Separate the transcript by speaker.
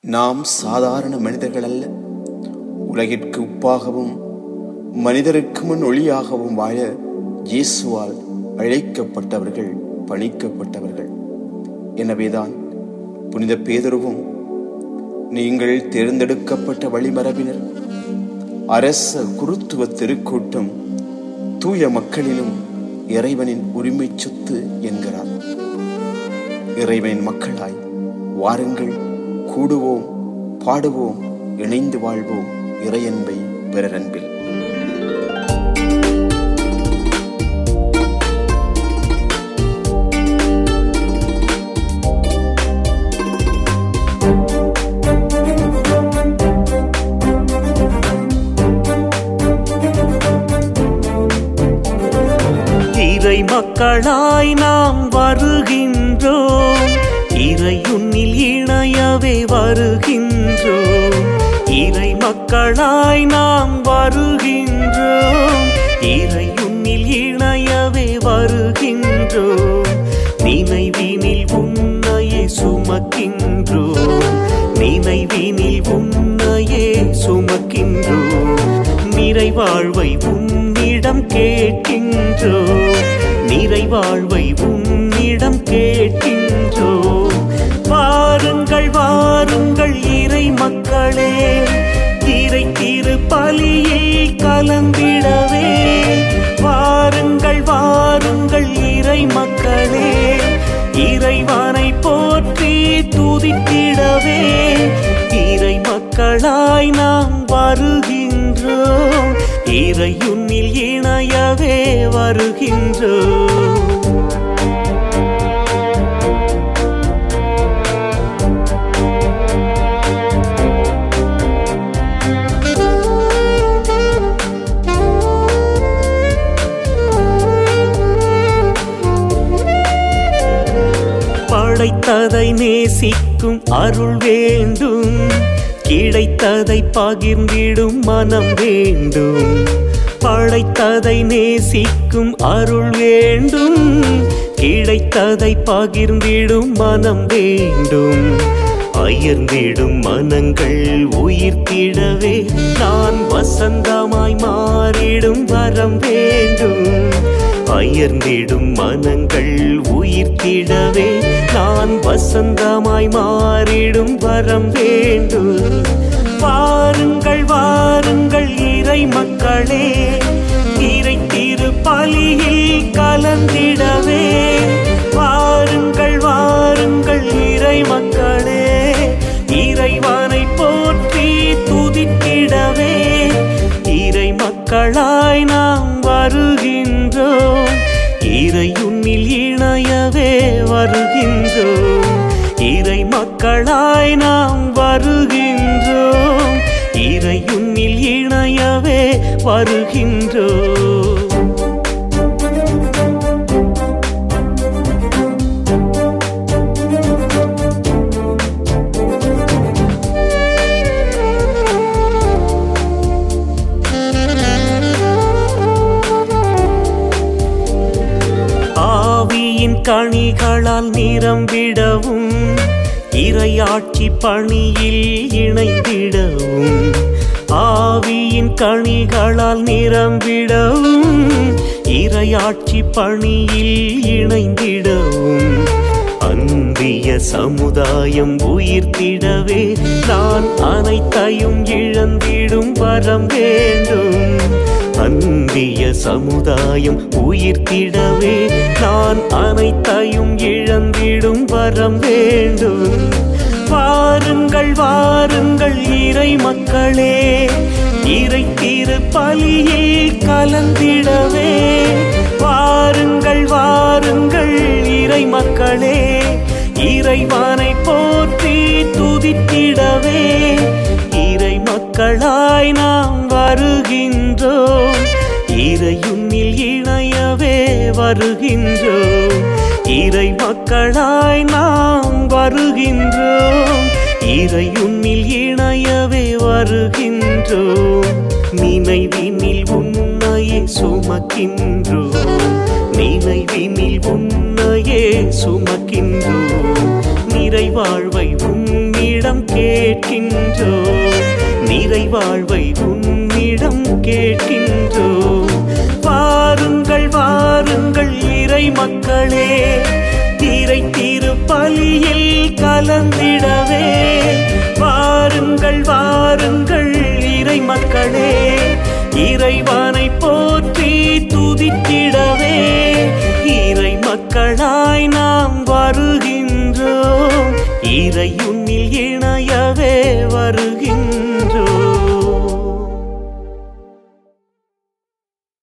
Speaker 1: நாம் சாதாரண மனிதர்கள் அல்ல உலகிற்கு உப்பாகவும் மனிதருக்கு முன் ஒளியாகவும் வாழ இயேசுவால் அழைக்கப்பட்டவர்கள் பணிக்கப்பட்டவர்கள் எனவேதான் புனித பேதருவும் நீங்கள் தேர்ந்தெடுக்கப்பட்ட வழிமரபினர் அரச குருத்துவ திருக்கூட்டம் தூய மக்களிலும் இறைவனின் உரிமை சொத்து என்கிறார் இறைவனின் மக்களாய் வாருங்கள் கூடுவோம் பாடுவோம் இணைந்து வாழ்வோம் இறையன்பை பிறரன்பில்
Speaker 2: இறை மக்களாய் நாம் வருகின்றோம் இறையுன்னில் இணையவே வருகின்றோம் இறை மக்களாய் நாம் வருகின்றோம் இறையுன்னில் இணையவே வருகின்றோம் நினைவினில் உன்னையே சுமக்கின்றோம் நினைவினில் உன்னையே சுமக்கின்றோம் நிறைவாழ்வை உன்னிடம் கேட்கின்றோம் நிறைவாழ்வை உன்னிடம் கேட்கின்றோம் வாருங்கள் வாருங்கள் இறை மக்களே இறை திரு பலியில் கலந்திடவே வாருங்கள் வாருங்கள் இறை மக்களே இறைவனை போற்றி துதித்திடவே இறை மக்களாய் நாம் வருகின்றோம் இறையுன்னில் இணையவே வருகின்றோம் படைத்ததை நேசிக்கும் அருள் வேண்டும் கிடைத்ததை பகிர்ந்திடும் மனம் வேண்டும் படைத்ததை நேசிக்கும் அருள் வேண்டும் கிடைத்ததை பகிர்ந்திடும் மனம் வேண்டும் அயர்ந்திடும் மனங்கள் உயிர்த்திடவே நான் வசந்தமாய் மாறிடும் வரம் வேண்டும் அயர்ந்திடும் மனங்கள் உயிர்த்திடவே நான் வசந்தமாய் மாறிடும் வரம் வேண்டும் வாருங்கள் வாருங்கள் இறை மக்களே இறை திரு பலியில் கலந்திடவே வாருங்கள் வாருங்கள் இறை மக்களே இறைவனை போற்றி துதித்திடவே இறை மக்களாய் நாம் வருகின்றோம் இறையுன்னில் இணையவே வருகின்றோம் இறை மக்களாய் நாம் வருகின்றோம் இறையுன்னில் இணையவே வருகின்றோம் ஆவியின் கனிகளால் நிரம்பிடவும் இறையாட்சி பணியில் இணைந்திடவும் ஆவியின் கனிகளால் நிரம்பிடவும் இறையாட்சி பணியில் இணைந்திடவும் அன்பிய சமுதாயம் உயிர்த்திடவே நான் அனைத்தையும் இழந்திடும் வரம் வேண்டும் அன்பிய சமுதாயம் உயிர்த்திடவே நான் அனைத்தையும் இழந்திடும் வரம் வேண்டும் வாருங்கள் வாருங்கள் இறை மக்களே இறை திரு பலியில் கலந்திடவே வாருங்கள் வாருங்கள் இறை மக்களே இறைவனை போற்றி துதித்திடவே இறை மக்களாய் நாம் வருகின்றோம் இறையுன்னில் இணையவே வருகின்றோம் இறை மக்களாய் நாம் வருகின்றோம் இறையுன்னில் இணையவே வருகின்றோம் நினைவினில் உன்னையே சுமக்கின்றோம் நினைவினில் உன்னையே சுமக்கின்றோம் நிறைவாழ்வை உன்னிடம் உன்னிடம் கேட்கின்றோம் நிறைவாழ்வை உன்னிடம் கேட்கின்றோம் வாருங்கள் வாருங்கள் இறை மக்களே இறை திருப்பலியில் கலந்திடவே வாருங்கள் வாருங்கள் இறை மக்களே இறைவனை போற்றி துதித்திடவே இறை மக்களாய் நாம் வருகின்றோம் இறையுன்னில் இணையவே வருகின்றோம்